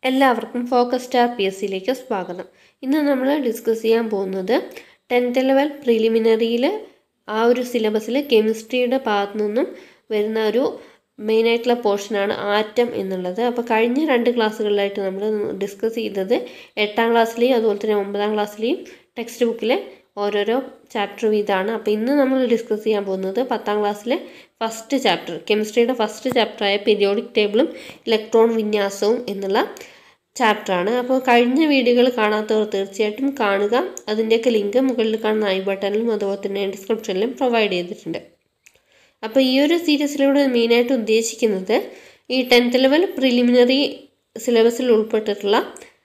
എല്ലാവർക്കും focus star P S സിയിലേക്ക് സ്വാഗതം ഇന്ന് നമ്മൾ ഡിസ്കസ് ചെയ്യാൻ പോകുന്നത് ടെൻത്ത് ലെവൽ പ്രിലിമിനറിയിൽ ആ ഒരു സിലബസിൽ കെമിസ്ട്രിയുടെ ഭാഗത്തു നിന്നും വരുന്ന ഒരു മെയിനായിട്ടുള്ള പോർഷനാണ് ആറ്റം എന്നുള്ളത് അപ്പോൾ കഴിഞ്ഞ രണ്ട് ക്ലാസ്സുകളിലായിട്ട് നമ്മൾ ഡിസ്കസ് ചെയ്തത് എട്ടാം ക്ലാസ്സിലെയും അതുപോലെ തന്നെ ഒമ്പതാം ക്ലാസ്സിലെയും ടെക്സ്റ്റ് ബുക്കിലെ ഓരോരോ ചാപ്റ്റർ വീതമാണ് അപ്പോൾ ഇന്ന് നമ്മൾ ഡിസ്കസ് ചെയ്യാൻ പോകുന്നത് പത്താം ക്ലാസ്സിലെ ഫസ്റ്റ് ചാപ്റ്റർ കെമിസ്ട്രിയുടെ ഫസ്റ്റ് ചാപ്റ്ററായ പീരിയോഡിക് ടേബിളും ഇലക്ട്രോൺ വിന്യാസവും എന്നുള്ള ചാപ്റ്ററാണ് അപ്പോൾ കഴിഞ്ഞ വീഡിയോകൾ കാണാത്തവർ തീർച്ചയായിട്ടും കാണുക അതിൻ്റെയൊക്കെ ലിങ്ക് മുകളിൽ കാണുന്ന ഐ ബട്ടണിലും അതുപോലെ തന്നെ ഡിസ്ക്രിപ്ഷനിലും പ്രൊവൈഡ് ചെയ്തിട്ടുണ്ട് അപ്പോൾ ഈ ഒരു സീരീസിലൂടെ മെയിനായിട്ട് ഉദ്ദേശിക്കുന്നത് ഈ ടെൻത്ത് ലെവൽ പ്രിലിമിനറി സിലബസിൽ ഉൾപ്പെട്ടിട്ടുള്ള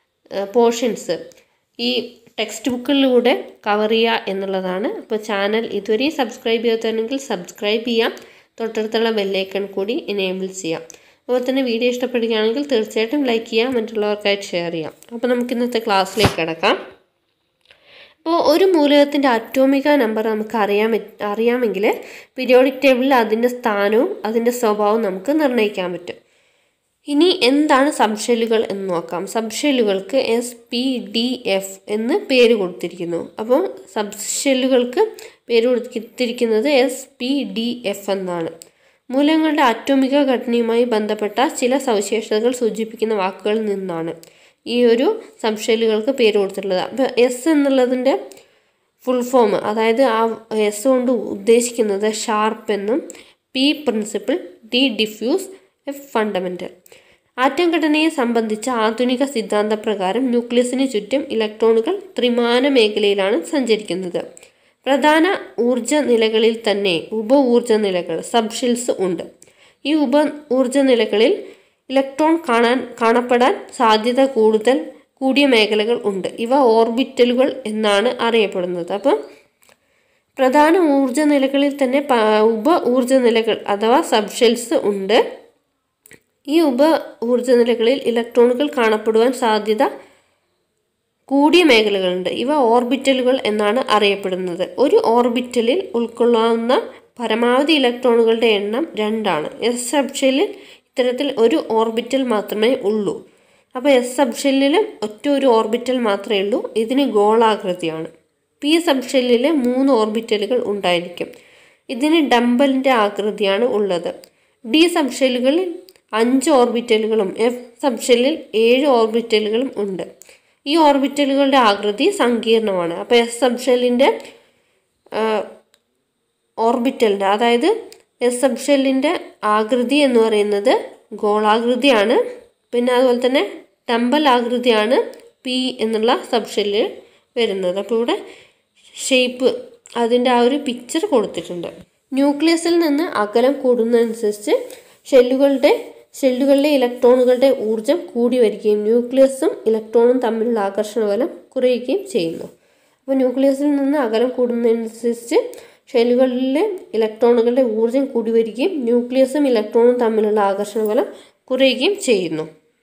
പോർഷൻസ് ഈ ടെക്സ്റ്റ് ബുക്കിലൂടെ കവർ ചെയ്യുക എന്നുള്ളതാണ് അപ്പോൾ ചാനൽ ഇതുവരെയും സബ്സ്ക്രൈബ് ചെയ്യാത്തവരെങ്കിൽ സബ്സ്ക്രൈബ് ചെയ്യാം തൊട്ടടുത്തുള്ള ബെല്ലൈക്കൺ കൂടി എനേബിൾ ചെയ്യാം അതുപോലെ തന്നെ വീഡിയോ ഇഷ്ടപ്പെടുകയാണെങ്കിൽ തീർച്ചയായിട്ടും ലൈക്ക് ചെയ്യാം മറ്റുള്ളവർക്കായിട്ട് ഷെയർ ചെയ്യാം അപ്പോൾ നമുക്ക് ഇന്നത്തെ ക്ലാസ്സിലേക്ക് കിടക്കാം അപ്പോൾ ഒരു മൂലകത്തിൻ്റെ അറ്റോമിക നമ്പർ നമുക്ക് അറിയാൻ അറിയാമെങ്കിൽ പീരിയോഡിക് ടേബിളിൽ അതിൻ്റെ സ്ഥാനവും അതിൻ്റെ സ്വഭാവവും നമുക്ക് നിർണ്ണയിക്കാൻ പറ്റും ഇനി എന്താണ് സബ്ഷെല്ലുകൾ എന്ന് നോക്കാം സബ്ഷെല്ലുകൾക്ക് എസ് പി ഡി എഫ് എന്ന് പേര് കൊടുത്തിരിക്കുന്നു അപ്പോൾ സബ്ഷെല്ലുകൾക്ക് പേര് കൊടുത്തിരിക്കുന്നത് എസ് പി ഡി എഫ് എന്നാണ് മൂലകങ്ങളുടെ അറ്റോമിക ഘടനയുമായി ബന്ധപ്പെട്ട ചില സവിശേഷതകൾ സൂചിപ്പിക്കുന്ന വാക്കുകളിൽ നിന്നാണ് ഈ ഒരു സബ്ഷെല്ലുകൾക്ക് പേര് കൊടുത്തിട്ടുള്ളത് അപ്പോൾ എസ് എന്നുള്ളതിൻ്റെ ഫുൾ ഫോം അതായത് ആ എസ് കൊണ്ട് ഉദ്ദേശിക്കുന്നത് ഷാർപ്പ് എന്നും P principle D diffuse F fundamental atom ഘടനയെ സംബന്ധിച്ച ആധുനിക സിദ്ധാന്തപ്രകാരം ന്യൂക്ലിയസിന് ചുറ്റും ഇലക്ട്രോണുകൾ ത്രിമാന മേഖലയിലാണ് സഞ്ചരിക്കുന്നത് പ്രധാന ഊർജ നിലകളിൽ തന്നെ ഉപ ഊർജ നിലകൾ സബ്ഷെൽസ് ഉണ്ട് ഈ ഉപ ഊർജ നിലകളിൽ ഇലക്ട്രോൺ കാണാൻ കാണപ്പെടാൻ സാധ്യത കൂടുതൽ കൂടിയ മേഖലകൾ ഉണ്ട് ഇവ ഓർബിറ്റലുകൾ എന്നാണ് അറിയപ്പെടുന്നത് അപ്പം പ്രധാന ഊർജ നിലകളിൽ തന്നെ ഉപ ഊർജ നിലകൾ അഥവാ സബ്ഷെൽസ് ഉണ്ട് ഈ ഉപ ഊർജ നിലകളിൽ ഇലക്ട്രോണുകൾ കാണപ്പെടുവാൻ സാധ്യത കൂടിയ മേഖലകളുണ്ട് ഇവ ഓർബിറ്റലുകൾ എന്നാണ് അറിയപ്പെടുന്നത് ഒരു ഓർബിറ്റലിൽ ഉൾക്കൊള്ളാവുന്ന പരമാവധി ഇലക്ട്രോണുകളുടെ എണ്ണം രണ്ടാണ് എസ് സബ്ഷെല്ലിൽ ഇത്തരത്തിൽ ഒരു ഓർബിറ്റൽ മാത്രമേ ഉള്ളൂ അപ്പോൾ എസ് സബ്ഷെല്ലിലും ഒറ്റ ഒരു ഓർബിറ്റൽ മാത്രമേ ഉള്ളൂ ഇതിന് ഗോളാകൃതിയാണ് പി സബ്ഷെല്ലിൽ മൂന്ന് ഓർബിറ്റലുകൾ ഉണ്ടായിരിക്കും ഇതിന് ഡംബലിൻ്റെ ആകൃതിയാണ് ഉള്ളത് ഡി സബ്ഷെല്ലുകളിൽ അഞ്ച് ഓർബിറ്റലുകളും എഫ് സബ്ഷെല്ലിൽ ഏഴ് ഓർബിറ്റലുകളും ഉണ്ട് ഈ ഓർബിറ്റലുകളുടെ ആകൃതി സങ്കീർണമാണ് അപ്പോൾ എസ് സബ്ഷെല്ലിൻ്റെ ഓർബിറ്റലിൻ്റെ അതായത് എസ് സബ്ഷെല്ലിൻ്റെ ആകൃതി എന്ന് പറയുന്നത് ഗോളാകൃതിയാണ് പിന്നെ അതുപോലെ തന്നെ ടമ്പൽ ആകൃതിയാണ് പി എന്നുള്ള സബ്ഷെല്ലിൽ വരുന്നത് അപ്പോൾ ഇവിടെ ഷേപ്പ് അതിൻ്റെ ആ ഒരു പിക്ചർ കൊടുത്തിട്ടുണ്ട് ന്യൂക്ലിയസിൽ നിന്ന് അകലം കൂടുന്നതനുസരിച്ച് ഷെല്ലുകളുടെ ഷെല്ലുകളിലെ ഇലക്ട്രോണുകളുടെ ഊർജ്ജം കൂടി വരികയും ന്യൂക്ലിയസും ഇലക്ട്രോണും തമ്മിലുള്ള ആകർഷണ ബലം കുറയുകയും ചെയ്യുന്നു അപ്പോൾ ന്യൂക്ലിയസിൽ നിന്ന് അകലം കൂടുന്നതനുസരിച്ച് ഷെല്ലുകളിലെ ഇലക്ട്രോണുകളുടെ ഊർജ്ജം കൂടി വരികയും ന്യൂക്ലിയസും ഇലക്ട്രോണും തമ്മിലുള്ള ആകർഷണ ബലം കുറയുകയും ചെയ്യുന്നു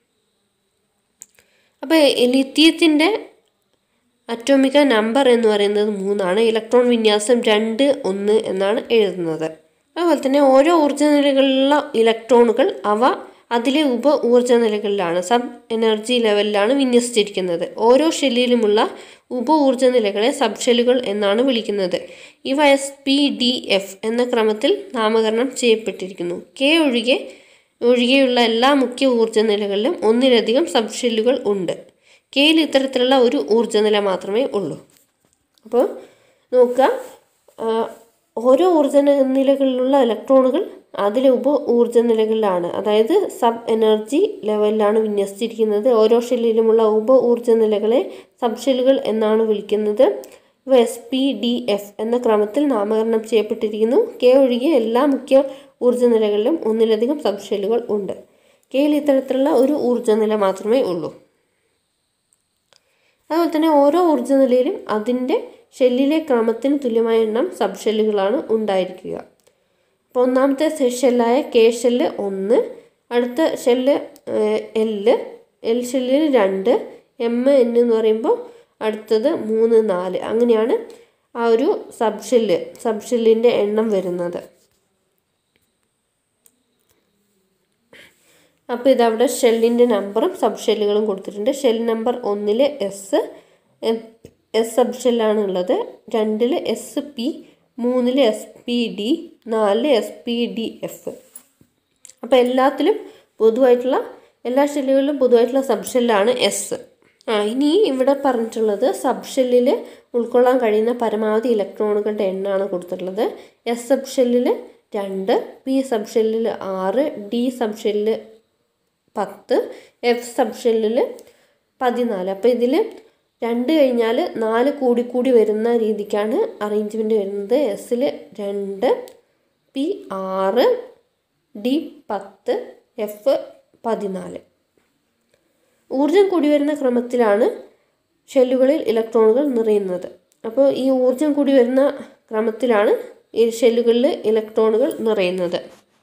അപ്പോൾ ലിത്തിയത്തിൻ്റെ അറ്റോമിക നമ്പർ എന്ന് പറയുന്നത് മൂന്നാണ് ഇലക്ട്രോൺ വിന്യാസം രണ്ട് ഒന്ന് എന്നാണ് എഴുതുന്നത് അതുപോലെ തന്നെ ഓരോ ഊർജ്ജ നിലകളിലുള്ള ഇലക്ട്രോണുകൾ അവ അതിലെ ഉപ ഊർജ്ജ നിലകളിലാണ് സബ് എനർജി ലെവലിലാണ് വിന്യസിച്ചിരിക്കുന്നത് ഓരോ ഷെല്ലിലുമുള്ള ഉപ ഊർജ്ജ നിലകളെ സബ് ഷെല്ലുകൾ എന്നാണ് വിളിക്കുന്നത് ഇവ എസ് പി ഡി എഫ് എന്ന ക്രമത്തിൽ നാമകരണം ചെയ്യപ്പെട്ടിരിക്കുന്നു കെ ഒഴികെ ഒഴികെയുള്ള എല്ലാ മുഖ്യ ഊർജ്ജ നിലകളിലും ഒന്നിലധികം സബ് ഷെല്ലുകൾ ഉണ്ട് കെയിൽ ഇത്തരത്തിലുള്ള ഒരു ഊർജ്ജ നില മാത്രമേ ഉള്ളൂ അപ്പോൾ നോക്കുക ഓരോ ഊർജ്ജ നിലകളിലുള്ള ഇലക്ട്രോണുകൾ അതിലെ ഉപ ഊർജ്ജ നിലകളിലാണ് അതായത് സബ് എനർജി ലെവലിലാണ് വിന്യസിച്ചിരിക്കുന്നത് ഓരോ ഷെല്ലിലുമുള്ള ഉപ ഊർജ്ജ നിലകളെ സബ് ഷെല്ലുകൾ എന്നാണ് വിളിക്കുന്നത് ഇവ എസ് പി ഡി എഫ് എന്ന ക്രമത്തിൽ നാമകരണം ചെയ്യപ്പെട്ടിരിക്കുന്നു കെ ഒഴികെ എല്ലാ മുഖ്യ ഊർജ്ജ നിലകളിലും ഒന്നിലധികം സബ് ഷെല്ലുകൾ ഉണ്ട് കെയിൽ ഇത്തരത്തിലുള്ള ഒരു ഊർജ്ജ നില മാത്രമേ ഉള്ളൂ അതുപോലെ തന്നെ ഓരോ ഊർജ്ജ നിലയിലും അതിൻ്റെ ഷെല്ലിലെ ക്രമത്തിന് തുല്യമായ എണ്ണം സബ് ഷെല്ലുകളാണ് ഉണ്ടായിരിക്കുക അപ്പോൾ ഒന്നാമത്തെ ഷെല്ലായ കെ ഷെല്ല് ഒന്ന് അടുത്ത ഷെല്ല് എല്ല് എൽ ഷെല്ലിൽ രണ്ട് എം എൻ എന്ന് പറയുമ്പോൾ അടുത്തത് മൂന്ന് നാല് അങ്ങനെയാണ് ആ ഒരു സബ് ഷെല്ല് സബ് ഷെല്ലിൻ്റെ എണ്ണം വരുന്നത് അപ്പോൾ ഇതവിടെ ഷെല്ലിൻ്റെ നമ്പറും സബ് ഷെല്ലുകളും കൊടുത്തിട്ടുണ്ട് ഷെൽ നമ്പർ ഒന്നിൽ എസ് എസ് സബ് ഷെല്ലാണ് ഉള്ളത് രണ്ടിൽ എസ് പി മൂന്നിൽ എസ് പി ഡി നാലിൽ എസ് പി ഡി എഫ് അപ്പോൾ എല്ലാത്തിലും പൊതുവായിട്ടുള്ള എല്ലാ ഷെല്ലുകളിലും പൊതുവായിട്ടുള്ള സബ് ഷെല്ലാണ് എസ് ആ ഇനി ഇവിടെ പറഞ്ഞിട്ടുള്ളത് സബ് ഷെല്ലിൽ ഉൾക്കൊള്ളാൻ കഴിയുന്ന പരമാവധി ഇലക്ട്രോണുകളുടെ എണ്ണമാണ് കൊടുത്തിട്ടുള്ളത് എസ് സബ് ഷെല്ലിൽ രണ്ട് പി സബ് ഷെല്ലിൽ ആറ് ഡി സബ് ഷെല്ലിൽ പത്ത് എഫ് സബ് ഷെല്ലിൽ പതിനാല് അപ്പോൾ ഇതിൽ രണ്ട് കഴിഞ്ഞാൽ നാല് കൂടി കൂടി വരുന്ന രീതിക്കാണ് അറേഞ്ച്മെൻറ്റ് വരുന്നത് എസ്സിൽ രണ്ട് പി ആറ് ഡി പത്ത് എഫ് പതിനാല് ഊർജം കൂടി വരുന്ന ക്രമത്തിലാണ് ഷെല്ലുകളിൽ ഇലക്ട്രോണുകൾ നിറയുന്നത് അപ്പോൾ ഈ ഊർജം കൂടി വരുന്ന ക്രമത്തിലാണ് ഈ ഷെല്ലുകളിൽ ഇലക്ട്രോണുകൾ നിറയുന്നത്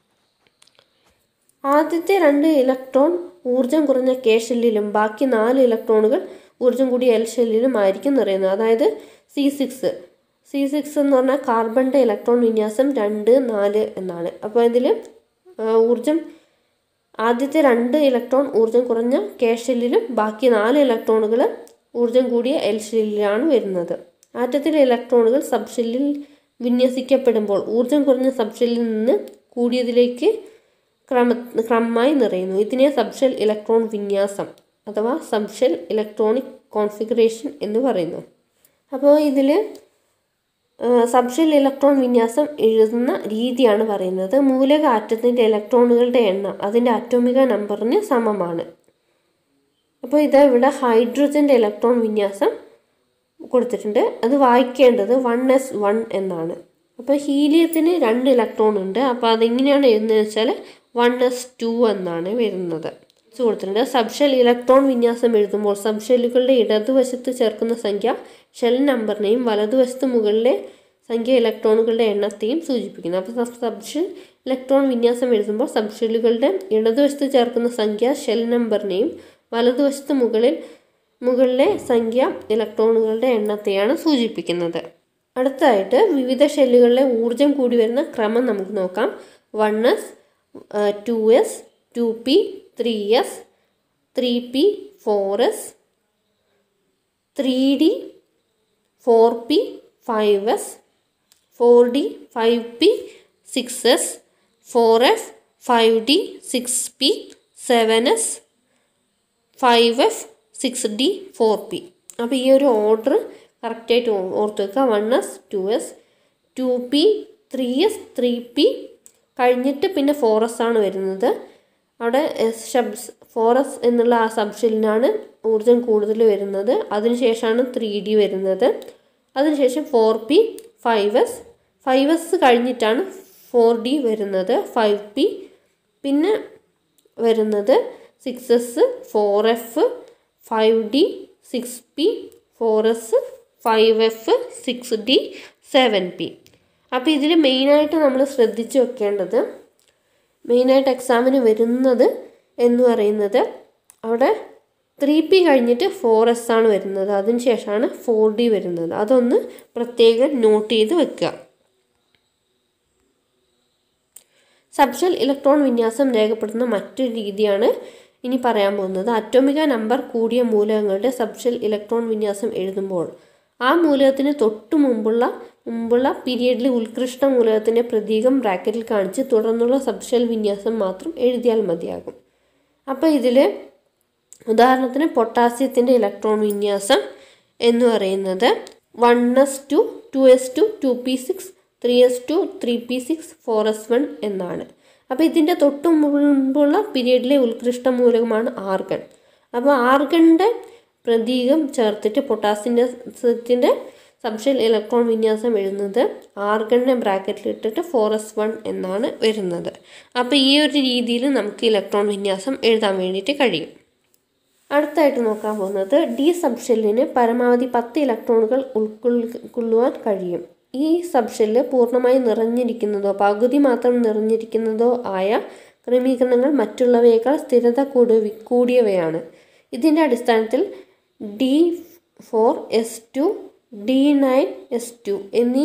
ആദ്യത്തെ രണ്ട് ഇലക്ട്രോൺ ഊർജം കുറഞ്ഞ കെ ഷെല്ലിലും ബാക്കി നാല് ഇലക്ട്രോണുകൾ ഊർജം കൂടിയ എൽ ഷെല്ലിലും ആയിരിക്കും നിറയുന്നത് അതായത് സി സിക്സ് സി സിക്സ് എന്ന് പറഞ്ഞാൽ കാർബണിൻ്റെ ഇലക്ട്രോൺ വിന്യാസം രണ്ട് നാല് എന്നാണ് അപ്പോൾ ഇതിൽ ഊർജം ആദ്യത്തെ രണ്ട് ഇലക്ട്രോൺ ഊർജം കുറഞ്ഞ കെ ഷെല്ലിലും ബാക്കി നാല് ഇലക്ട്രോണുകൾ ഊർജം കൂടിയ എൽ ഷെല്ലിലാണ് വരുന്നത് ആറ്റത്തിലെ ഇലക്ട്രോണുകൾ സബ് ഷെല്ലിൽ വിന്യസിക്കപ്പെടുമ്പോൾ ഊർജം കുറഞ്ഞ സബ് ഷെല്ലിൽ നിന്ന് കൂടിയതിലേക്ക് ക്രമ ക്രമമായി നിറയുന്നു ഇതിനെ സബ്ഷെൽ ഇലക്ട്രോൺ വിന്യാസം അഥവാ സബ്ഷെൽ ഇലക്ട്രോണിക് കോൺഫിഗറേഷൻ എന്ന് പറയുന്നു അപ്പോൾ ഇതിൽ സബ്ഷെൽ ഇലക്ട്രോൺ വിന്യാസം എഴുതുന്ന രീതിയാണ് പറയുന്നത് മൂലക ആറ്റത്തിൻ്റെ ഇലക്ട്രോണുകളുടെ എണ്ണം അതിൻ്റെ അറ്റോമിക നമ്പറിന് സമമാണ് അപ്പോൾ ഇത് ഇവിടെ ഹൈഡ്രജൻ്റെ ഇലക്ട്രോൺ വിന്യാസം കൊടുത്തിട്ടുണ്ട് അത് വായിക്കേണ്ടത് വൺ എസ് വൺ എന്നാണ് അപ്പോൾ ഹീലിയത്തിന് രണ്ട് ഇലക്ട്രോൺ ഉണ്ട് അപ്പോൾ അതെങ്ങനെയാണ് എഴുതുന്നത് വെച്ചാൽ വൺ എസ് ടു എന്നാണ് വരുന്നത് കൊടുത്തിട്ടുണ്ട് സബ്ഷെൽ ഇലക്ട്രോൺ വിന്യാസം എഴുതുമ്പോൾ സബ്ഷെല്ലുകളുടെ ഇടതുവശത്ത് ചേർക്കുന്ന സംഖ്യ ഷെൽ നമ്പറിനെയും വലതുവശത്ത് മുകളിലെ സംഖ്യ ഇലക്ട്രോണുകളുടെ എണ്ണത്തെയും സൂചിപ്പിക്കുന്നു അപ്പോൾ സബ്ഷെൽ ഇലക്ട്രോൺ വിന്യാസം എഴുതുമ്പോൾ സബ്ഷെല്ലുകളുടെ ഇടതുവശത്ത് ചേർക്കുന്ന സംഖ്യ ഷെൽ നമ്പറിനെയും വലതുവശത്ത് മുകളിൽ മുകളിലെ സംഖ്യ ഇലക്ട്രോണുകളുടെ എണ്ണത്തെയാണ് സൂചിപ്പിക്കുന്നത് അടുത്തതായിട്ട് വിവിധ ഷെല്ലുകളിലെ ഊർജം കൂടി വരുന്ന ക്രമം നമുക്ക് നോക്കാം one S two S two P three S three P four S three D four P five S four D five P six S four F five D six P seven S five F six D four P അപ്പോൾ ഈ ഒരു order കറക്റ്റായിട്ട് ഓർത്ത് വെക്കുക one S two S two P three S three P കഴിഞ്ഞിട്ട് പിന്നെ four S ആണ് വരുന്നത് അവിടെ എസ് ഷബ്സ് ഫോർ എസ് എന്നുള്ള ആ സബ്ഷെല്ലിനാണ് ഊർജം കൂടുതൽ വരുന്നത് അതിനുശേഷമാണ് ത്രീ ഡി വരുന്നത് അതിനുശേഷം four P five S five S കഴിഞ്ഞിട്ടാണ് ഫോർ ഡി വരുന്നത് ഫൈവ് പി പിന്നെ വരുന്നത് six S four F five D six P four S five F six D seven P അപ്പോൾ ഇതിൽ മെയിനായിട്ട് നമ്മൾ ശ്രദ്ധിച്ച് വെക്കേണ്ടത് മെയിനായിട്ട് എക്സാമിന് വരുന്നത് എന്ന് പറയുന്നത് അവിടെ ത്രീ പി കഴിഞ്ഞിട്ട് ഫോർ എസ് ആണ് വരുന്നത് അതിന് ശേഷമാണ് ഫോർ ഡി വരുന്നത് അതൊന്ന് പ്രത്യേകം നോട്ട് ചെയ്ത് വെക്കുക സബ്ഷൽ ഇലക്ട്രോൺ വിന്യാസം രേഖപ്പെടുത്തുന്ന മറ്റൊരു രീതിയാണ് ഇനി പറയാൻ പോകുന്നത് അറ്റോമിക നമ്പർ കൂടിയ മൂലകങ്ങളുടെ സബ്ഷൽ ഇലക്ട്രോൺ വിന്യാസം എഴുതുമ്പോൾ ആ മൂലകത്തിന് തൊട്ടു മുമ്പുള്ള മുമ്പുള്ള പീരിയഡിലെ ഉത്കൃഷ്ട മൂലകത്തിൻ്റെ പ്രതീകം ബ്രാക്കറ്റിൽ കാണിച്ച് തുടർന്നുള്ള സബ്ഷൽ വിന്യാസം മാത്രം എഴുതിയാൽ മതിയാകും അപ്പോൾ ഇതിൽ ഉദാഹരണത്തിന് പൊട്ടാസ്യത്തിൻ്റെ ഇലക്ട്രോൺ വിന്യാസം എന്ന് പറയുന്നത് one S two two S two two P six three S two three P six four S one എന്നാണ് അപ്പോൾ ഇതിൻ്റെ തൊട്ടു മുമ്പുള്ള പീരീഡിലെ ഉത്കൃഷ്ട മൂലകമാണ് ആർഗൺ അപ്പോൾ ആർഗണിൻ്റെ പ്രതീകം ചേർത്തിട്ട് പൊട്ടാസ്യൻ്റെ സത്തിൻ്റെ സബ്ഷൽ ഇലക്ട്രോൺ വിന്യാസം എഴുതുന്നത് ആർഗണിനെ ബ്രാക്കറ്റിൽ ഇട്ടിട്ട് ഫോർ എസ് വൺ എന്നാണ് വരുന്നത് അപ്പോൾ ഈ ഒരു രീതിയിൽ നമുക്ക് ഇലക്ട്രോൺ വിന്യാസം എഴുതാൻ വേണ്ടിയിട്ട് കഴിയും അടുത്തായിട്ട് നോക്കാൻ പോകുന്നത് ഡി സബ്ഷെല്ലിന് പരമാവധി പത്ത് ഇലക്ട്രോണുകൾ ഉൾക്കൊള്ളുവാൻ കഴിയും ഈ സബ്ഷെല്ല് പൂർണ്ണമായി നിറഞ്ഞിരിക്കുന്നതോ പകുതി മാത്രം നിറഞ്ഞിരിക്കുന്നതോ ആയ ക്രമീകരണങ്ങൾ മറ്റുള്ളവയേക്കാൾ സ്ഥിരത കൂടി കൂടിയവയാണ് ഇതിൻ്റെ അടിസ്ഥാനത്തിൽ D four S two D nine S two എന്നീ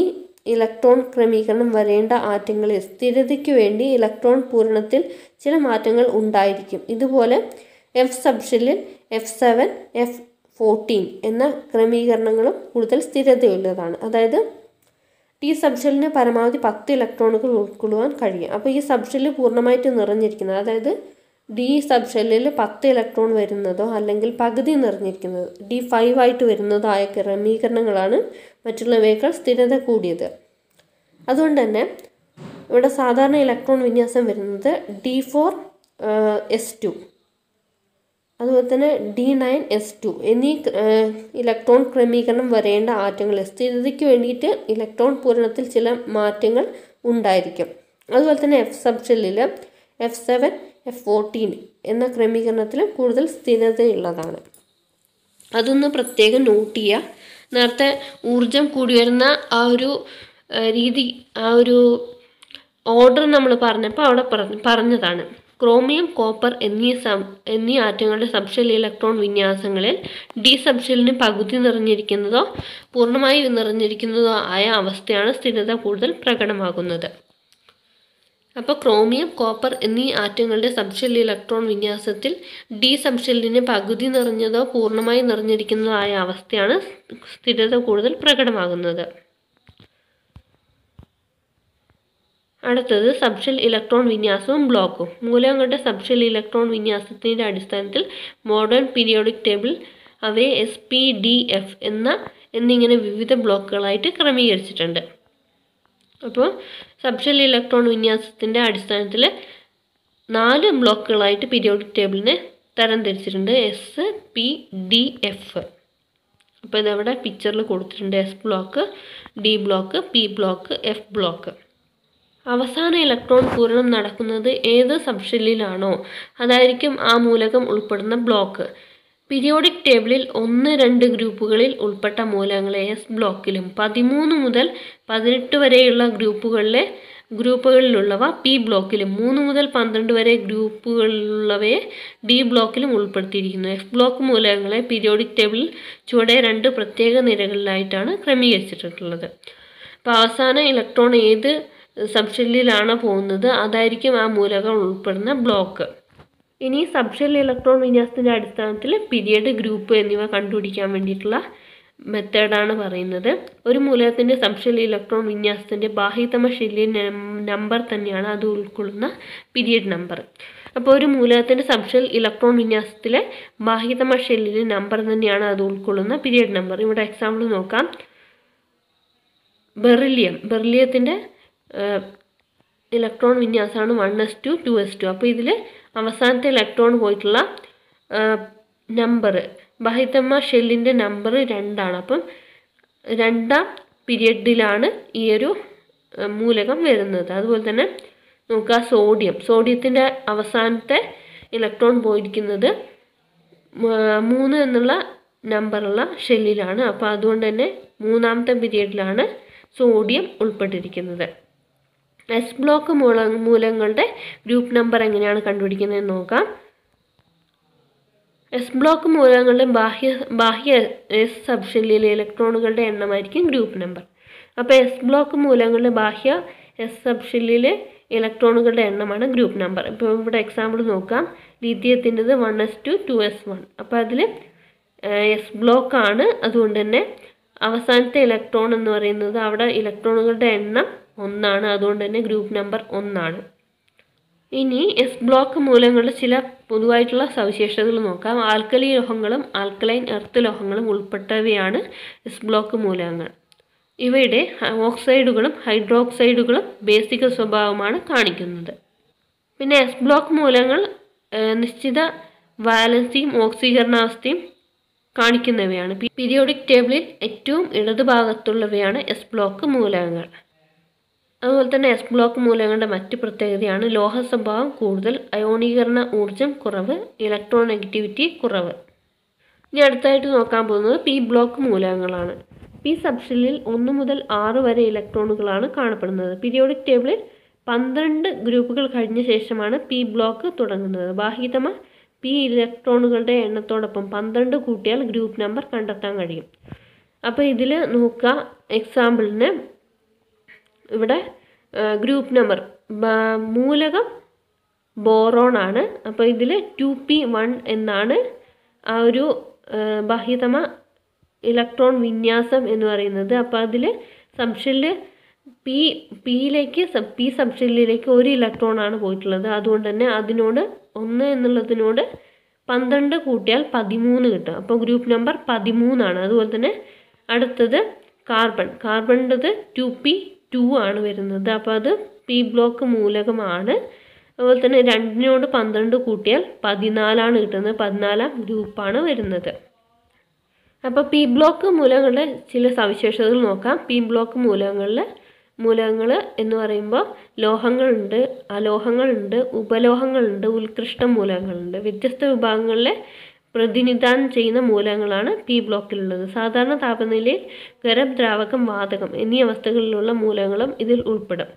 ഇലക്ട്രോൺ ക്രമീകരണം വരേണ്ട ആറ്റങ്ങളിൽ സ്ഥിരതയ്ക്ക് വേണ്ടി ഇലക്ട്രോൺ പൂരണത്തിൽ ചില മാറ്റങ്ങൾ ഉണ്ടായിരിക്കും ഇതുപോലെ എഫ് സബ്ഷെല്ലിൽ എഫ് സെവൻ എഫ് ഫോർട്ടീൻ എന്ന ക്രമീകരണങ്ങളും കൂടുതൽ സ്ഥിരതയുള്ളതാണ് അതായത് ടി സബ്ഷെല്ലിന് പരമാവധി പത്ത് ഇലക്ട്രോണുകൾ ഉൾക്കൊള്ളുവാൻ കഴിയും അപ്പോൾ ഈ സബ്ഷെല്ല് പൂർണ്ണമായിട്ട് നിറഞ്ഞിരിക്കുന്നത് അതായത് ഡി സബ്ഷെല്ലിൽ പത്ത് ഇലക്ട്രോൺ വരുന്നതോ അല്ലെങ്കിൽ പകുതി നിറഞ്ഞിരിക്കുന്നത് ഡി ഫൈവ് ആയിട്ട് വരുന്നതോ ആയ ക്രമീകരണങ്ങളാണ് മറ്റുള്ളവയേക്കാൾ സ്ഥിരത കൂടിയത് അതുകൊണ്ട് തന്നെ ഇവിടെ സാധാരണ ഇലക്ട്രോൺ വിന്യാസം വരുന്നത് ഡി ഫോർ എസ് ടു അതുപോലെ തന്നെ ഡി നയൻ എസ് ടു എന്നീ ഇലക്ട്രോൺ ക്രമീകരണം വരേണ്ട ആറ്റങ്ങൾ സ്ഥിരതയ്ക്ക് വേണ്ടിയിട്ട് ഇലക്ട്രോൺ പൂരണത്തിൽ ചില മാറ്റങ്ങൾ ഉണ്ടായിരിക്കും അതുപോലെ തന്നെ എഫ് സബ്ഷെല്ലിൽ എഫ് സെവൻ എഫ് ഫോർട്ടീൻ എന്ന ക്രമീകരണത്തിൽ കൂടുതൽ സ്ഥിരതയുള്ളതാണ് അതൊന്ന് പ്രത്യേകം നോട്ട് ചെയ്യുക നേരത്തെ ഊർജം കൂടി വരുന്ന ആ ഒരു രീതി ആ ഒരു ഓർഡർ നമ്മൾ പറഞ്ഞപ്പോൾ അവിടെ പറഞ്ഞതാണ് ക്രോമിയം കോപ്പർ എന്നീ സം എന്നീ ആറ്റങ്ങളുടെ സബ്ഷെൽ ഇലക്ട്രോൺ വിന്യാസങ്ങളിൽ ഡി സബ്ഷെല്ലിന് പകുതി നിറഞ്ഞിരിക്കുന്നതോ പൂർണ്ണമായി നിറഞ്ഞിരിക്കുന്നതോ ആയ അവസ്ഥയാണ് സ്ഥിരത കൂടുതൽ പ്രകടമാകുന്നത് അപ്പോൾ ക്രോമിയം കോപ്പർ എന്നീ ആറ്റങ്ങളുടെ സബ്ഷെൽ ഇലക്ട്രോൺ വിന്യാസത്തിൽ ഡി സബ്ഷെല്ലിന് പകുതി നിറഞ്ഞതോ പൂർണ്ണമായി നിറഞ്ഞിരിക്കുന്നതോ ആയ അവസ്ഥയാണ് സ്ഥിരത കൂടുതൽ പ്രകടമാകുന്നത് അടുത്തത് സബ്ഷെൽ ഇലക്ട്രോൺ വിന്യാസവും ബ്ലോക്കും മൂലകങ്ങളുടെ സബ്ഷെൽ ഇലക്ട്രോൺ വിന്യാസത്തിൻ്റെ അടിസ്ഥാനത്തിൽ മോഡേൺ പീരിയോഡിക് ടേബിൾ അവയെ എസ് പി ഡി എഫ് എന്ന എന്നിങ്ങനെ വിവിധ ബ്ലോക്കുകളായിട്ട് ക്രമീകരിച്ചിട്ടുണ്ട് അപ്പോൾ സബ്ഷെൽ ഇലക്ട്രോൺ വിന്യാസത്തിൻ്റെ അടിസ്ഥാനത്തിൽ നാല് ബ്ലോക്കുകളായിട്ട് പീരിയോഡിക് ടേബിളിനെ തരംതിരിച്ചിട്ടുണ്ട് എസ് പി ഡി എഫ് അപ്പോൾ ഇതവിടെ പിക്ചറിൽ കൊടുത്തിട്ടുണ്ട് S block D block P block F block അവസാന ഇലക്ട്രോൺ പൂരണം നടക്കുന്നത് ഏത് സബ്ഷെല്ലിലാണോ അതായിരിക്കും ആ മൂലകം ഉൾപ്പെടുന്ന ബ്ലോക്ക് പീരിയോഡിക് ടേബിളിൽ ഒന്ന് രണ്ട് ഗ്രൂപ്പുകളിൽ ഉൾപ്പെട്ട മൂലകങ്ങളെ എസ് ബ്ലോക്കിലും പതിമൂന്ന് മുതൽ പതിനെട്ട് വരെയുള്ള ഗ്രൂപ്പുകളിലെ ഗ്രൂപ്പുകളിലുള്ളവ പി ബ്ലോക്കിലും മൂന്ന് മുതൽ പന്ത്രണ്ട് വരെ ഗ്രൂപ്പുകളിലുള്ളവയെ ഡി ബ്ലോക്കിലും ഉൾപ്പെടുത്തിയിരിക്കുന്നു എഫ് ബ്ലോക്ക് മൂലകങ്ങളെ പീരിയോഡിക് ടേബിളിൽ ചുവടെ രണ്ട് പ്രത്യേക നിരകളിലായിട്ടാണ് ക്രമീകരിച്ചിട്ടുള്ളത് അപ്പോൾ അവസാന ഇലക്ട്രോൺ ഏത് സബ്ഷെല്ലിലാണ് പോകുന്നത് അതായിരിക്കും ആ മൂലകം ഉൾപ്പെടുന്ന ബ്ലോക്ക് ഇനി സബ്ഷെൽ ഇലക്ട്രോൺ വിന്യാസത്തിൻ്റെ അടിസ്ഥാനത്തിൽ പീരിയഡ് ഗ്രൂപ്പ് എന്നിവ കണ്ടുപിടിക്കാൻ വേണ്ടിയിട്ടുള്ള മെത്തേഡാണ് പറയുന്നത് ഒരു മൂലകത്തിൻ്റെ സബ്ഷെൽ ഇലക്ട്രോൺ വിന്യാസത്തിൻ്റെ ബാഹ്യതമ ഷെല്ലിയ നമ്പർ തന്നെയാണ് അത് ഉൾക്കൊള്ളുന്ന പീരിയഡ് നമ്പർ അപ്പോൾ ഒരു മൂലകത്തിൻ്റെ സബ്ഷെൽ ഇലക്ട്രോൺ വിന്യാസത്തിലെ ബാഹ്യതമ ഷെല്ലിലെ നമ്പർ തന്നെയാണ് അത് ഉൾക്കൊള്ളുന്ന പീരിയഡ് നമ്പർ ഇവിടെ എക്സാമ്പിൾ നോക്കാം ബെറിലിയം ബെറിലിയത്തിൻ്റെ ഇലക്ട്രോൺ വിന്യാസമാണ് one S two two S two അപ്പോൾ ഇതിൽ അവസാനത്തെ ഇലക്ട്രോൺ പോയിട്ടുള്ള നമ്പർ ബഹിതമ്മ ഷെല്ലിൻ്റെ നമ്പർ രണ്ടാണ് അപ്പം രണ്ടാം പീരിയഡിലാണ് ഈ ഒരു മൂലകം വരുന്നത് അതുപോലെ തന്നെ നോക്കുക സോഡിയം സോഡിയത്തിൻ്റെ അവസാനത്തെ ഇലക്ട്രോൺ പോയിരിക്കുന്നത് മൂന്ന് എന്നുള്ള നമ്പറുള്ള ഷെല്ലിലാണ് അപ്പോൾ അതുകൊണ്ട് തന്നെ മൂന്നാമത്തെ പീരിയഡിലാണ് സോഡിയം ഉൾപ്പെട്ടിരിക്കുന്നത് എസ് ബ്ലോക്ക് മൂല മൂലങ്ങളുടെ ഗ്രൂപ്പ് നമ്പർ എങ്ങനെയാണ് കണ്ടുപിടിക്കുന്നതെന്ന് നോക്കാം എസ് ബ്ലോക്ക് മൂലകങ്ങളുടെ ബാഹ്യ ബാഹ്യ എസ് സബ്ഷെല്ലിലെ ഇലക്ട്രോണുകളുടെ എണ്ണമായിരിക്കും ഗ്രൂപ്പ് നമ്പർ അപ്പോൾ എസ് ബ്ലോക്ക് മൂലകങ്ങളുടെ ബാഹ്യ എസ് സബ്ഷെല്ലിലെ ഇലക്ട്രോണുകളുടെ എണ്ണമാണ് ഗ്രൂപ്പ് നമ്പർ ഇപ്പോൾ ഇവിടെ എക്സാമ്പിൾ നോക്കാം ലിഥിയത്തിൻ്റെത് one S two two S one അപ്പോൾ അതിൽ എസ് ബ്ലോക്ക് ആണ് അതുകൊണ്ട് തന്നെ അവസാനത്തെ ഇലക്ട്രോൺ എന്ന് പറയുന്നത് അവിടെ ഇലക്ട്രോണുകളുടെ എണ്ണം ഒന്നാണ് അതുകൊണ്ട് തന്നെ ഗ്രൂപ്പ് നമ്പർ ഒന്നാണ് ഇനി എസ് ബ്ലോക്ക് മൂലകങ്ങളുടെ ചില പൊതുവായിട്ടുള്ള സവിശേഷതകൾ നോക്കാം ആൽക്കലി ലോഹങ്ങളും ആൽക്കലൈൻ എർത്ത് ലോഹങ്ങളും ഉൾപ്പെട്ടവയാണ് എസ് ബ്ലോക്ക് മൂലകങ്ങൾ ഇവയുടെ ഓക്സൈഡുകളും ഹൈഡ്രോക്സൈഡുകളും ബേസിക സ്വഭാവമാണ് കാണിക്കുന്നത് പിന്നെ എസ് ബ്ലോക്ക് മൂലകങ്ങൾ നിശ്ചിത വാലൻസിയും ഓക്സീകരണാവസ്ഥയും കാണിക്കുന്നവയാണ് പീരിയോഡിക് ടേബിളിൽ ഏറ്റവും ഇടതുഭാഗത്തുള്ളവയാണ് എസ് ബ്ലോക്ക് മൂലകങ്ങൾ അതുപോലെ തന്നെ എസ് ബ്ലോക്ക് മൂലകങ്ങളുടെ മറ്റ് പ്രത്യേകതയാണ് ലോഹ സ്വഭാവം കൂടുതൽ അയോണീകരണ ഊർജം കുറവ് ഇലക്ട്രോൺ നെഗറ്റിവിറ്റി കുറവ് ഇനി അടുത്തായിട്ട് നോക്കാൻ പോകുന്നത് പി ബ്ലോക്ക് മൂലകങ്ങളാണ് പി സബ്ഷെല്ലിൽ ഒന്ന് മുതൽ ആറ് വരെ ഇലക്ട്രോണുകളാണ് കാണപ്പെടുന്നത് പീരിയോഡിക് ടേബിളിൽ പന്ത്രണ്ട് ഗ്രൂപ്പുകൾ കഴിഞ്ഞ ശേഷമാണ് പി ബ്ലോക്ക് തുടങ്ങുന്നത് ബാഹ്യതമ പി ഇലക്ട്രോണുകളുടെ എണ്ണത്തോടൊപ്പം പന്ത്രണ്ട് കൂട്ടിയാൽ ഗ്രൂപ്പ് നമ്പർ കണ്ടെത്താൻ കഴിയും അപ്പോൾ ഇതിൽ നോക്കുക എക്സാമ്പിളിന് ഇവിടെ ഗ്രൂപ്പ് നമ്പർ മൂലകം ബോറോൺ ആണ് അപ്പോൾ ഇതിൽ ടു പി വൺ എന്നാണ് ആ ഒരു ബാഹ്യതമ ഇലക്ട്രോൺ വിന്യാസം എന്ന് പറയുന്നത് അപ്പോൾ അതിൽ സബ്ഷെല്ലിൽ പി പിയിലേക്ക് പി സബ്ഷെല്ലിലേക്ക് ഒരു ഇലക്ട്രോൺ ആണ് പോയിട്ടുള്ളത് അതുകൊണ്ട് തന്നെ അതിനോട് ഒന്ന് എന്നുള്ളതിനോട് പന്ത്രണ്ട് കൂട്ടിയാൽ പതിമൂന്ന് കിട്ടും അപ്പോൾ ഗ്രൂപ്പ് നമ്പർ പതിമൂന്നാണ് അതുപോലെ തന്നെ അടുത്തത് കാർബൺ കാർബണിൻ്റെത് ടു പി ടു ആണ് വരുന്നത് അപ്പോൾ അത് പി ബ്ലോക്ക് മൂലകമാണ് അതുപോലെ തന്നെ രണ്ടിനോട് പന്ത്രണ്ട് കൂട്ടിയാൽ പതിനാലാണ് കിട്ടുന്നത് പതിനാലാം ഗ്രൂപ്പാണ് വരുന്നത് അപ്പോൾ പി ബ്ലോക്ക് മൂലകങ്ങളുടെ ചില സവിശേഷതകൾ നോക്കാം പി ബ്ലോക്ക് മൂലകങ്ങളിൽ മൂലകങ്ങൾ എന്ന് പറയുമ്പോൾ ലോഹങ്ങളുണ്ട് അലോഹങ്ങളുണ്ട് ഉപലോഹങ്ങളുണ്ട് ഉത്കൃഷ്ട മൂലകങ്ങളുണ്ട് വ്യത്യസ്ത വിഭാഗങ്ങളിലെ പ്രതിനിധാനം ചെയ്യുന്ന മൂലകങ്ങളാണ് പി ബ്ലോക്കിലുള്ളത് സാധാരണ താപനിലയിൽ ഖരം ദ്രാവകം വാതകം എന്നീ അവസ്ഥകളിലുള്ള മൂലകങ്ങളും ഇതിൽ ഉൾപ്പെടും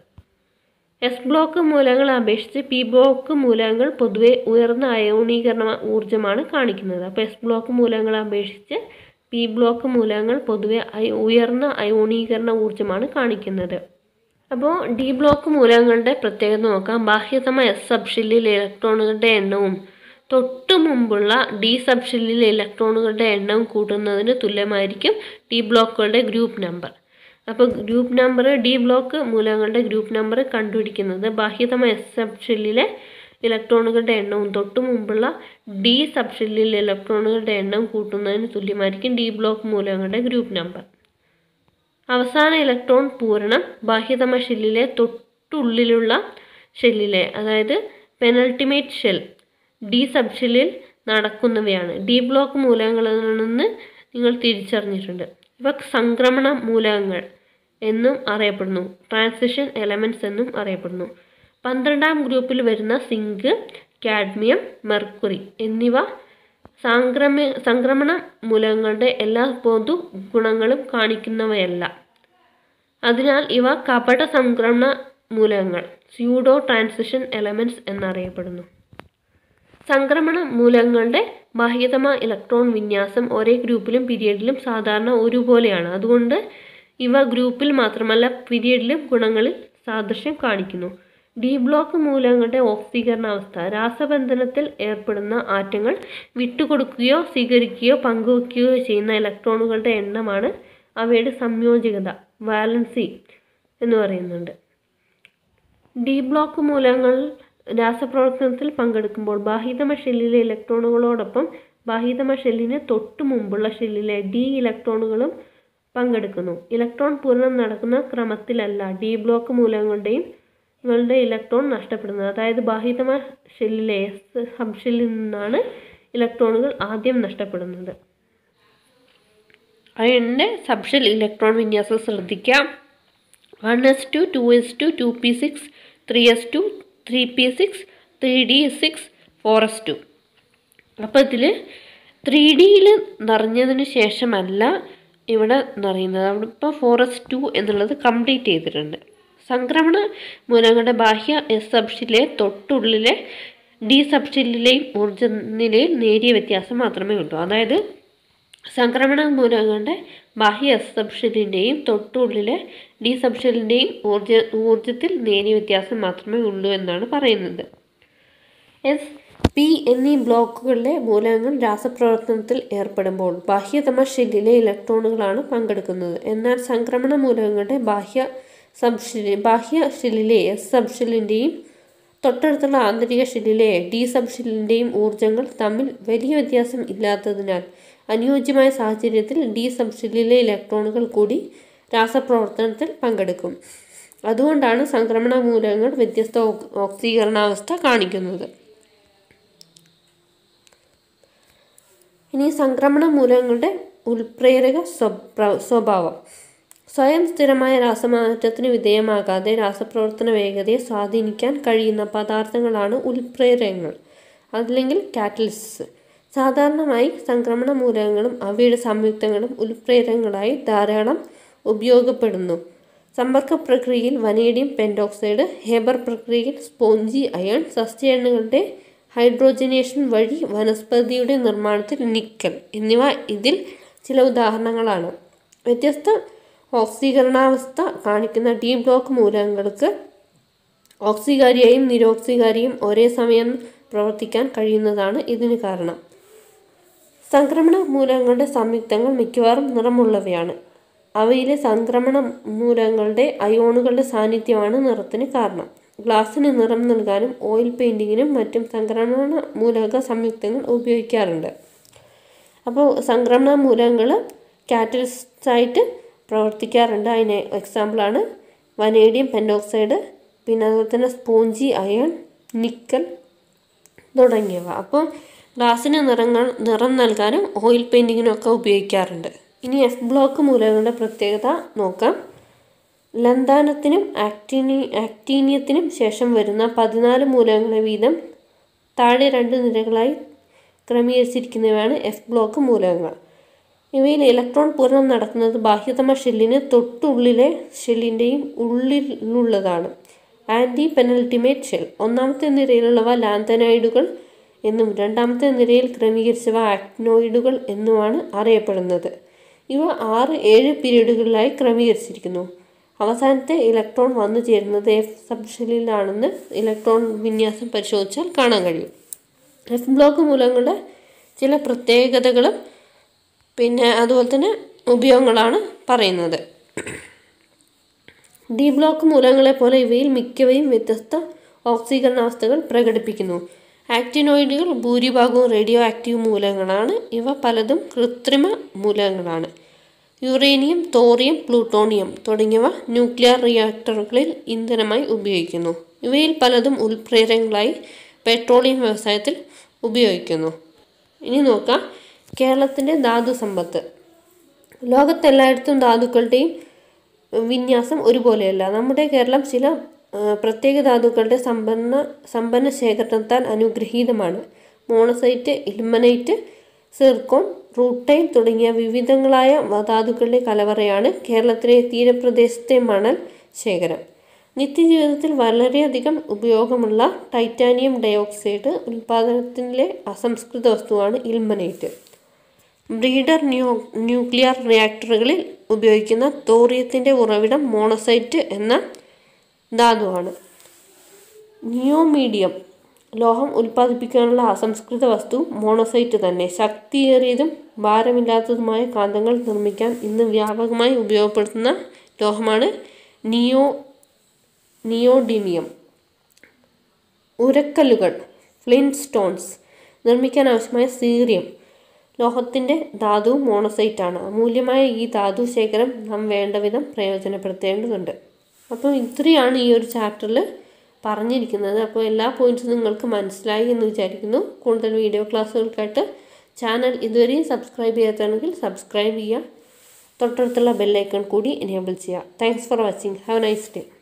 എസ് ബ്ലോക്ക് മൂലകങ്ങളെ അപേക്ഷിച്ച് പി ബ്ലോക്ക് മൂലകങ്ങൾ പൊതുവെ ഉയർന്ന അയോണീകരണ ഊർജ്ജമാണ് കാണിക്കുന്നത് അപ്പോൾ എസ് ബ്ലോക്ക് മൂലകങ്ങളെ അപേക്ഷിച്ച് പി ബ്ലോക്ക് മൂലകങ്ങൾ പൊതുവെ അയ- ഉയർന്ന അയോണീകരണ ഊർജ്ജമാണ് കാണിക്കുന്നത് അപ്പോൾ ഡി ബ്ലോക്ക് മൂലകങ്ങളുടെ പ്രത്യേകത നോക്കാം ബാഹ്യതമ എസ് സബ്ഷെല്ലിൽ ഇലക്ട്രോണുകളുടെ എണ്ണവും തൊട്ടു മുമ്പുള്ള ഡി സബ്ഷെല്ലിൽ ഇലക്ട്രോണുകളുടെ എണ്ണം കൂട്ടുന്നതിന് തുല്യമായിരിക്കും ഡി ബ്ലോക്കുകളുടെ ഗ്രൂപ്പ് നമ്പർ അപ്പോൾ ഗ്രൂപ്പ് നമ്പർ ഡി ബ്ലോക്ക് മൂലകങ്ങളുടെ ഗ്രൂപ്പ് നമ്പർ കണ്ടുപിടിക്കുന്നത് ബാഹ്യതമ എസ് സബ്ഷെല്ലിലെ ഇലക്ട്രോണുകളുടെ എണ്ണവും തൊട്ടു മുമ്പുള്ള ഡി സബ്ഷെല്ലിൽ ഇലക്ട്രോണുകളുടെ എണ്ണം കൂട്ടുന്നതിന് തുല്യമായിരിക്കും ഡി ബ്ലോക്ക് മൂലകങ്ങളുടെ ഗ്രൂപ്പ് നമ്പർ അവസാന ഇലക്ട്രോൺ പൂരണം ബാഹ്യതമ ഷെല്ലിലെ തൊട്ടുള്ളിലുള്ള ഷെല്ലിലെ അതായത് പെനൾട്ടിമേറ്റ് ഷെൽ ഡി സബ്ഷെല്ലിൽ നടക്കുന്നവയാണ് ഡി ബ്ലോക്ക് മൂലകങ്ങളിൽ നിന്ന് നിങ്ങൾ തിരിച്ചറിഞ്ഞിട്ടുണ്ട് ഇവ സംക്രമണ മൂലകങ്ങൾ എന്നും അറിയപ്പെടുന്നു ട്രാൻസിഷൻ എലമെൻറ്റ്സ് എന്നും അറിയപ്പെടുന്നു പന്ത്രണ്ടാം ഗ്രൂപ്പിൽ വരുന്ന സിങ്ക് കാഡ്മിയം മെർക്കുറി എന്നിവ സംക്രമ സംക്രമണ മൂലകങ്ങളുടെ എല്ലാ പൊതു ഗുണങ്ങളും കാണിക്കുന്നവയല്ല അതിനാൽ ഇവ കപട സംക്രമണ മൂലകങ്ങൾ സ്യൂഡോ ട്രാൻസിഷൻ എലമെൻറ്റ്സ് എന്നറിയപ്പെടുന്നു സംക്രമണ മൂലകങ്ങളുടെ ബാഹ്യതമ ഇലക്ട്രോൺ വിന്യാസം ഒരേ ഗ്രൂപ്പിലും പീരിയഡിലും സാധാരണ ഒരുപോലെയാണ് അതുകൊണ്ട് ഇവ ഗ്രൂപ്പിൽ മാത്രമല്ല പീരിയഡിലും ഗുണങ്ങളിൽ സാദൃശ്യം കാണിക്കുന്നു ഡി ബ്ലോക്ക് മൂലകങ്ങളുടെ ഓക്സീകരണാവസ്ഥ രാസബന്ധനത്തിൽ ഏർപ്പെടുന്ന ആറ്റങ്ങൾ വിട്ടുകൊടുക്കുകയോ സ്വീകരിക്കുകയോ പങ്കുവയ്ക്കുകയോ ചെയ്യുന്ന ഇലക്ട്രോണുകളുടെ എണ്ണമാണ് അവയുടെ സംയോജകത വാലൻസി എന്ന് പറയുന്നുണ്ട് ഡി ബ്ലോക്ക് മൂലകങ്ങൾ രാസപ്രവർത്തനത്തിൽ പങ്കെടുക്കുമ്പോൾ ബാഹ്യതമ ഷെല്ലിലെ ഇലക്ട്രോണുകളോടൊപ്പം ബാഹ്യതമ ഷെല്ലിന് തൊട്ടു മുമ്പുള്ള ഷെല്ലിലെ ഡി ഇലക്ട്രോണുകളും പങ്കെടുക്കുന്നു ഇലക്ട്രോൺ പൂരണം നടക്കുന്ന ക്രമത്തിലല്ല ഡി ബ്ലോക്ക് മൂലകങ്ങളുടെയും ങ്ങളുടെ ഇലക്ട്രോൺ നഷ്ടപ്പെടുന്നത് അതായത് ബാഹ്യതമ ഷെല്ലിലെ എസ് സബ് ഷെല്ലിൽ നിന്നാണ് ഇലക്ട്രോണുകൾ ആദ്യം നഷ്ടപ്പെടുന്നത് അയണിൻ്റെ സബ്ഷെൽ ഇലക്ട്രോൺ വിന്യാസം ശ്രദ്ധിക്കാം one S two two S two two P six three S two three P six three D six four S two അപ്പോൾ ഇതിൽ ത്രീ ഡിയിൽ നിറഞ്ഞതിന് ശേഷമല്ല ഇവിടെ നിറയുന്നത് അവിടെ ഇപ്പോൾ ഫോർ എസ് ടു എന്നുള്ളത് കംപ്ലീറ്റ് ചെയ്തിട്ടുണ്ട് സംക്രമണ മൂലകങ്ങളുടെ ബാഹ്യ എസ് സബ്ഷിലെ തൊട്ടുള്ളിലെ ഡി സബ്ഷിലെയും ഊർജ്ജ നിലയിൽ നേരിയ വ്യത്യാസം മാത്രമേ ഉള്ളൂ അതായത് സംക്രമണ മൂലകങ്ങളുടെ ബാഹ്യ എസ് സബ്ഷെല്ലിൻ്റെയും തൊട്ടുള്ളിലെ ഡി സബ്ഷെല്ലിൻ്റെയും ഊർജ ഊർജത്തിൽ നേരിയ വ്യത്യാസം മാത്രമേ ഉള്ളൂ എന്നാണ് പറയുന്നത് എസ് പി എന്നീ ബ്ലോക്കുകളിലെ മൂലകങ്ങൾ രാസപ്രവർത്തനത്തിൽ ഏർപ്പെടുമ്പോൾ ബാഹ്യതമ ഷെല്ലിലെ ഇലക്ട്രോണുകളാണ് പങ്കെടുക്കുന്നത് എന്നാൽ സംക്രമണ മൂലകങ്ങളുടെ ബാഹ്യ സബ്ഷെല്ല് ബാഹ്യ ഷെല്ലിലെ എസ് സബ്ഷെല്ലിൻ്റെയും തൊട്ടടുത്തുള്ള ആന്തരിക ഷെല്ലിലെ ഡി സബ്ഷെല്ലിൻ്റെയും ഊർജ്ജങ്ങൾ തമ്മിൽ വലിയ വ്യത്യാസം ഇല്ലാത്തതിനാൽ അനുയോജ്യമായ സാഹചര്യത്തിൽ ഡി സബ്ഷെല്ലിലെ ഇലക്ട്രോണുകൾ കൂടി രാസപ്രവർത്തനത്തിൽ പങ്കെടുക്കും അതുകൊണ്ടാണ് സംക്രമണ മൂലകങ്ങൾ വ്യത്യസ്ത ഓക്- ഓക്സീകരണാവസ്ഥ കാണിക്കുന്നത് ഇനി സംക്രമണ മൂലകങ്ങളുടെ ഉൽപ്രേരക സ്വപ്ര- സ്വഭാവം സ്വയം സ്ഥിരമായ രാസമാറ്റത്തിന് വിധേയമാകാതെ രാസപ്രവർത്തന വേഗതയെ സ്വാധീനിക്കാൻ കഴിയുന്ന പദാർത്ഥങ്ങളാണ് ഉൽപ്രേരകങ്ങൾ അല്ലെങ്കിൽ കാറ്റലിസ് സാധാരണമായി സംക്രമണ മൂലകങ്ങളും അവയുടെ സംയുക്തങ്ങളും ഉൽപ്രേരകങ്ങളായി ധാരാളം ഉപയോഗപ്പെടുന്നു സമ്പർക്ക പ്രക്രിയയിൽ വനേഡിയം പെൻഡോക്സൈഡ് ഹേബർ പ്രക്രിയയിൽ സ്പോഞ്ചി അയൺ സസ്യ എണ്ണകളുടെ ഹൈഡ്രോജനേഷൻ വഴി വനസ്പതിയുടെ നിർമ്മാണത്തിൽ നിക്കൽ എന്നിവ ഇതിൽ ചില ഉദാഹരണങ്ങളാണ് വ്യത്യസ്ത ഓക്സീകരണാവസ്ഥ കാണിക്കുന്ന ഡി ബ്ലോക്ക് മൂലകങ്ങൾക്ക് ഓക്സികാരിയായും നിരോക്സികാരിയും ഒരേ സമയം പ്രവർത്തിക്കാൻ കഴിയുന്നതാണ് ഇതിന് കാരണം സംക്രമണ മൂലകങ്ങളുടെ സംയുക്തങ്ങൾ മിക്കവാറും നിറമുള്ളവയാണ് അവയിലെ സംക്രമണ മൂലകങ്ങളുടെ അയോണുകളുടെ സാന്നിധ്യമാണ് നിറത്തിന് കാരണം ഗ്ലാസ്സിന് നിറം നൽകാനും ഓയിൽ പെയിൻറ്റിങ്ങിനും മറ്റും സംക്രമണ മൂലക സംയുക്തങ്ങൾ ഉപയോഗിക്കാറുണ്ട് അപ്പോൾ സംക്രമണ മൂലകങ്ങൾ കാറ്റലിസ്റ്റായിട്ട് പ്രവർത്തിക്കാറുണ്ട് അതിന് എക്സാമ്പിളാണ് വനേഡിയം പെൻഡോക്സൈഡ് പിന്നെ അതുപോലെ തന്നെ സ്പോഞ്ചി അയൺ നിക്കൽ തുടങ്ങിയവ അപ്പോൾ ഗ്ലാസ്സിന് നിറങ്ങൾ നിറം നൽകാനും ഓയിൽ പെയിൻറ്റിങ്ങിനും ഒക്കെ ഉപയോഗിക്കാറുണ്ട് ഇനി എഫ് ബ്ലോക്ക് മൂലകങ്ങളുടെ പ്രത്യേകത നോക്കാം ലന്താനത്തിനും ആക്ടീനി ആക്ടീനിയത്തിനും ശേഷം വരുന്ന പതിനാല് മൂലകങ്ങളെ വീതം താഴെ രണ്ട് നിരകളായി ക്രമീകരിച്ചിരിക്കുന്നവയാണ് എഫ് ബ്ലോക്ക് മൂലകങ്ങൾ ഇവയിൽ ഇലക്ട്രോൺ പൂരണം നടക്കുന്നത് ബാഹ്യതമ ഷെല്ലിന് തൊട്ടുള്ളിലെ ഷെല്ലിൻ്റെയും ഉള്ളിലുള്ളതാണ് ആൻറ്റി പെനൽറ്റിമേറ്റ് ഷെൽ ഒന്നാമത്തെ നിരയിലുള്ളവ ലാന്തനോയിഡുകൾ എന്നും രണ്ടാമത്തെ നിരയിൽ ക്രമീകരിച്ചവ ആക്ടിനോയിഡുകൾ എന്നുമാണ് അറിയപ്പെടുന്നത് ഇവ ആറ് ഏഴ് പീരീഡുകളിലായി ക്രമീകരിച്ചിരിക്കുന്നു അവസാനത്തെ ഇലക്ട്രോൺ വന്നു ചേരുന്നത് എഫ് സബ് ഷെല്ലിലാണെന്ന് ഇലക്ട്രോൺ വിന്യാസം പരിശോധിച്ചാൽ കാണാൻ കഴിയും എഫ് ബ്ലോക്ക് മൂലങ്ങളുടെ ചില പ്രത്യേകതകളും പിന്നെ അതുപോലെ തന്നെ ഉപയോഗങ്ങളാണ് പറയുന്നത് ഡി ബ്ലോക്ക് മൂലകങ്ങളെ പോലെ ഇവയിൽ മിക്കവയും വ്യത്യസ്ത ഓക്സീകരണാവസ്ഥകൾ പ്രകടിപ്പിക്കുന്നു ആക്ടിനോയിഡുകൾ ഭൂരിഭാഗവും റേഡിയോ ആക്റ്റീവ് മൂലകങ്ങളാണ് ഇവ പലതും കൃത്രിമ മൂലകങ്ങളാണ് യുറേനിയം തോറിയം പ്ലൂട്ടോണിയം തുടങ്ങിയവ ന്യൂക്ലിയർ റിയാക്ടറുകളിൽ ഇന്ധനമായി ഉപയോഗിക്കുന്നു ഇവയിൽ പലതും ഉൽപ്രേരകങ്ങളായി പെട്രോളിയം വ്യവസായത്തിൽ ഉപയോഗിക്കുന്നു ഇനി നോക്കാം കേരളത്തിൻ്റെ ധാതു സമ്പത്ത് ലോകത്തെല്ലായിടത്തും ധാതുക്കളുടെയും വിന്യാസം ഒരുപോലെയല്ല നമ്മുടെ കേരളം ചില പ്രത്യേക ധാതുക്കളുടെ സമ്പന്ന സമ്പന്ന ശേഖരണത്താൽ അനുഗ്രഹീതമാണ് മോണസൈറ്റ് ഇൽമനൈറ്റ് സിർക്കോൺ റൂട്ടൈൻ തുടങ്ങിയ വിവിധങ്ങളായ ധാതുക്കളുടെ കലവറയാണ് കേരളത്തിലെ തീരപ്രദേശത്തെ മണൽ ശേഖരം നിത്യജീവിതത്തിൽ വളരെയധികം ഉപയോഗമുള്ള ടൈറ്റാനിയം ഡയോക്സൈഡ് ഉൽപ്പാദനത്തിലെ അസംസ്കൃത വസ്തുവാണ് ഇൽമനൈറ്റ് ബ്രീഡർ ന്യൂ ന്യൂക്ലിയർ റിയാക്ടറുകളിൽ ഉപയോഗിക്കുന്ന തോറിയത്തിൻ്റെ ഉറവിടം മോണസൈറ്റ് എന്ന ധാതുവാണ് നിയോമീഡിയം ലോഹം ഉൽപ്പാദിപ്പിക്കാനുള്ള അസംസ്കൃത വസ്തു മോണോസൈറ്റ് തന്നെ ശക്തിയേറിയതും ഭാരമില്ലാത്തതുമായ കാന്തങ്ങൾ നിർമ്മിക്കാൻ ഇന്ന് വ്യാപകമായി ഉപയോഗപ്പെടുത്തുന്ന ലോഹമാണ് നിയോ നിയോഡിമിയം ഉരക്കല്ലുകൾ ഫ്ലിൻറ്റ് സ്റ്റോൺസ് നിർമ്മിക്കാൻ ആവശ്യമായ സീറിയം ലോഹത്തിൻ്റെ ധാതു മോണോസൈറ്റാണ് അമൂല്യമായ ഈ ധാതു ശേഖരം നാം വേണ്ട വിധം പ്രയോജനപ്പെടുത്തേണ്ടതുണ്ട് അപ്പോൾ ഇത്രയാണ് ഈ ഒരു ചാപ്റ്ററിൽ പറഞ്ഞിരിക്കുന്നത് അപ്പോൾ എല്ലാ പോയിൻറ്റ്സും നിങ്ങൾക്ക് മനസ്സിലായി എന്ന് വിചാരിക്കുന്നു കൂടുതൽ വീഡിയോ ക്ലാസ്സുകൾക്കായിട്ട് ചാനൽ ഇതുവരെയും സബ്സ്ക്രൈബ് ചെയ്യാത്തതാണെങ്കിൽ സബ്സ്ക്രൈബ് ചെയ്യുക തൊട്ടടുത്തുള്ള ബെല്ലൈക്കൺ കൂടി എനേബിൾ ചെയ്യുക thanks for watching have nice day